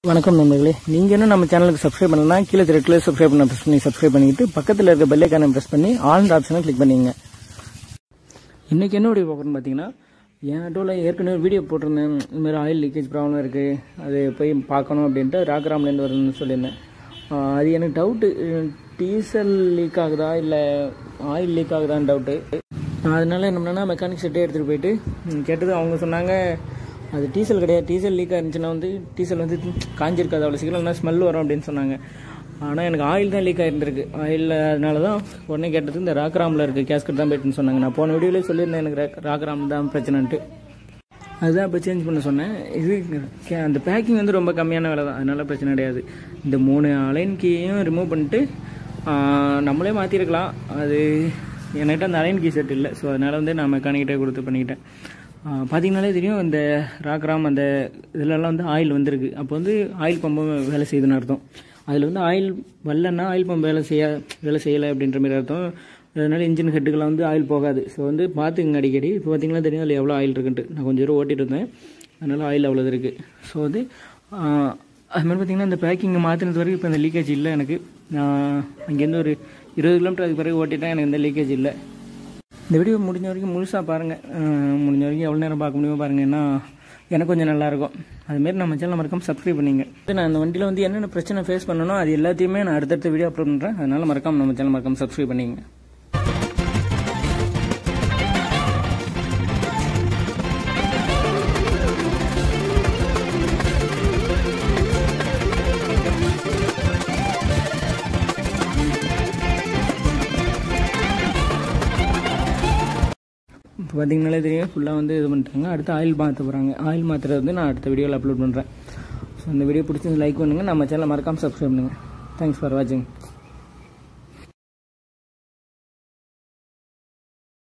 வணக்கம் நண்பர்களே நீங்கள் இன்னும் நம்ம சேனலுக்கு சப்ஸ்கிரைப் பண்ணலாம் கீழே ரெட்டில் சப்ஸ்கிரைப் பண்ண ப்ரெஸ் பண்ணி சப்ஸ்கிரைப் பண்ணிக்கிட்டு பக்கத்தில் இருக்க பெல்லைக்கான ப்ரெஸ் பண்ணி ஆல் ஆப்ஷனை கிளிக் பண்ணிங்க இன்றைக்கி என்ன வீடியோ பார்க்குறோன்னு பார்த்தீங்கன்னா என் ஆட்டோவில் ஏற்கனவே வீடியோ போட்டிருந்தேன் இந்த மாதிரி ஆயில் லீக்கேஜ் ப்ராப்ளம் இருக்குது அது போய் பார்க்கணும் அப்படின்ட்டு ராகராம்லேருந்து வரணும்னு சொல்லியிருந்தேன் ஆஹ் அது எனக்கு டவுட்டு டீசல் லீக் ஆகுதா இல்லை ஆயில் லீக் ஆகுதான்னு டவுட்டு அதனால என்ன பண்ணேன்னா மெக்கானிக் செட்டே எடுத்துகிட்டு போயிட்டு ம், கேட்டது அவங்க சொன்னாங்க அது டீசல் கிடையாது டீசல் லீக் ஆயிருந்துச்சுன்னா வந்து டீசல் வந்து காஞ்சிருக்காது அவ்வளோ சீக்கிரம் இல்லைனா ஸ்மெல் வரும் அப்படின்னு சொன்னாங்க ஆனால் எனக்கு ஆயில் தான் லீக் ஆகிருந்திருக்கு ஆயில் அதனால தான் உடனே கேட்டது இந்த ராக்ராமில் இருக்க கேஸ்கட் தான் போயிட்டுன்னு சொன்னாங்க நான் போன வீடியோலேயே சொல்லியிருந்தேன் எனக்கு ராக்- ராக்ராம் தான் பிரச்சனைன்ட்டு அதுதான் இப்போ சேஞ்ச் பண்ண சொன்னேன் இது கே- அந்த பேக்கிங் வந்து ரொம்ப கம்மியான விலை தான் அதனால பிரச்சனை கிடையாது இந்த மூணு அலைன் கீயும் ரிமூவ் பண்ணிட்டு ஆ, நம்மளே மாற்றிருக்கலாம் அது என்கிட்ட அந்த அலைன் கீ செட் இல்லை ஸோ அதனால் வந்து நான் மெக்கானிக்கிட்டே கொடுத்து பண்ணிக்கிட்டேன் ஆ, பார்த்தீங்கனாலே தெரியும் இந்த ராக்ராம் அந்த இதுலலாம் வந்து ஆயில் வந்திருக்கு அப்போ வந்து ஆயில் பம்பும் வேலை செய்யுதுன்னு அர்த்தம் அதில் வந்து ஆயில் வரலன்னா ஆயில் பம்ப் வேலை செய்ய வேலை செய்யலை அப்படின்ற மாதிரி அர்த்தம் அதனால இன்ஜின் ஹெட்டுக்கெல்லாம் வந்து ஆயில் போகாது ஸோ வந்து பார்த்துக்குங்க அடிக்கடி இப்போ பார்த்தீங்கன்னா தெரியும் அதில் எவ்வளோ ஆயில் இருக்குன்ட்டு நான் கொஞ்சம் தூரம் ஓட்டிட்டு இருந்தேன் அதனால ஆயில் அவ்வளோ இருக்குது ஸோ வந்து ஆஹ், அது மாதிரி பார்த்தீங்கன்னா இந்த பேக்கிங்கை மாற்றினது வரைக்கும் இப்போ இந்த லீக்கேஜ் இல்லை எனக்கு நான் அங்கேருந்து ஒரு இருபது கிலோமீட்டர் அதுக்கு பிறகு ஓட்டிட்டேன் எனக்கு இந்த லீக்கேஜ் இல்லை இந்த வீடியோ முடிஞ்ச வரைக்கும் முழுசாக பாருங்கள் முடிஞ்ச வரைக்கும் எவ்வளோ நேரம் பார்க்க முடியுமோ பாருங்கள் ஏன்னா எனக்கு கொஞ்சம் நல்லாயிருக்கும் அதுமாரி நம்ம சேனல் மறக்காம சப்ஸ்கிரைப் பண்ணிங்க நான் இந்த வண்டியில் வந்து என்னென்ன பிரச்சனை ஃபேஸ் பண்ணணும் அது எல்லாத்தையுமே நான் அடுத்தடுத்த வீடியோ அப்லோட் பண்ணுறேன் அதனால மறக்காம நம்ம சேனல் மறக்காம சப்ஸ்கிரைப் பண்ணிங்க இப்போ பார்த்தீங்கனாலே தெரியும் ஃபுல்லாக வந்து இது பண்ணிட்டாங்க அடுத்து ஆயில் மாற்ற போகிறாங்க ஆயில் மாற்றுறது வந்து நான் அடுத்த வீடியோவில் அப்லோட் பண்ணுறேன் ஸோ இந்த வீடியோ பிடிச்சி லைக் பண்ணுங்கள் நம்ம சேனலை மறக்காமல் சப்ஸ்கிரைப் பண்ணுங்கள் தேங்க்ஸ் ஃபார் வாட்சிங்